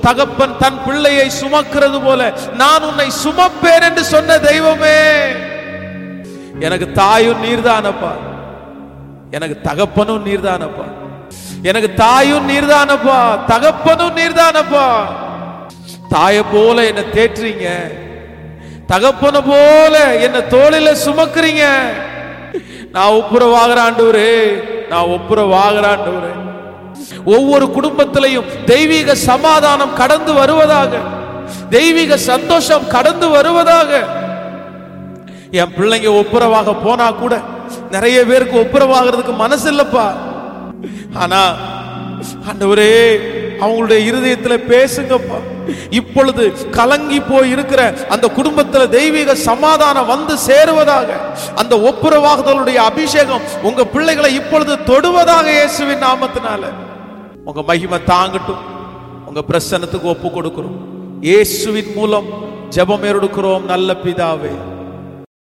தகப்பன் தன் பிள்ளையை சுமக்கிறது போல நான் உன்னை சுமப்பேன் என்று சொன்ன தெய்வமே எனக்கு தாயும் நீர்தானப்பா எனக்கு தகப்பனும் நீர்தானப்பா எனக்கு தாயும் நீர்தானப்பா தகப்பனும் நீர்தானப்பா தாய போல என்ன தேற்றுறீங்க தகப்பன போல என்ன தோளில சுமக்குறீங்க நான் ஒப்புரவாகிற ஆண்டவரே நான் ஒப்புரவாகிற ஆண்டவரே ஒவ்வொரு குடும்பத்திலையும் தெய்வீக சமாதானம் கடந்து வருவதாக தெய்வீக சந்தோஷம் கடந்து வருவதாக என் பிள்ளைங்க ஒப்புரவாக போனா கூட நிறைய பேருக்கு ஒப்புரவாகிறதுக்கு மனசு இல்லப்பா ஆனா ஆண்டவரே அவங்களுடைய இருதயத்துல பேசுங்கப்பா இப்பொழுது கலங்கி போய் இருக்கிற அந்த குடும்பத்துல தெய்வீக சமாதானம் வந்து சேருவதாக அந்த ஒப்புரவாகுதலுடைய அபிஷேகம் உங்க பிள்ளைகளை இப்பொழுது தொடுவதாக இயேசுவின் நாமத்தினால உங்க மகிமை தாங்கட்டும் உங்க பிரசன்னத்துக்கு ஒப்பு கொடுக்கிறோம் இயேசுவின் மூலம் ஜெபம் எடுக்கிறோம் நல்ல பிதாவே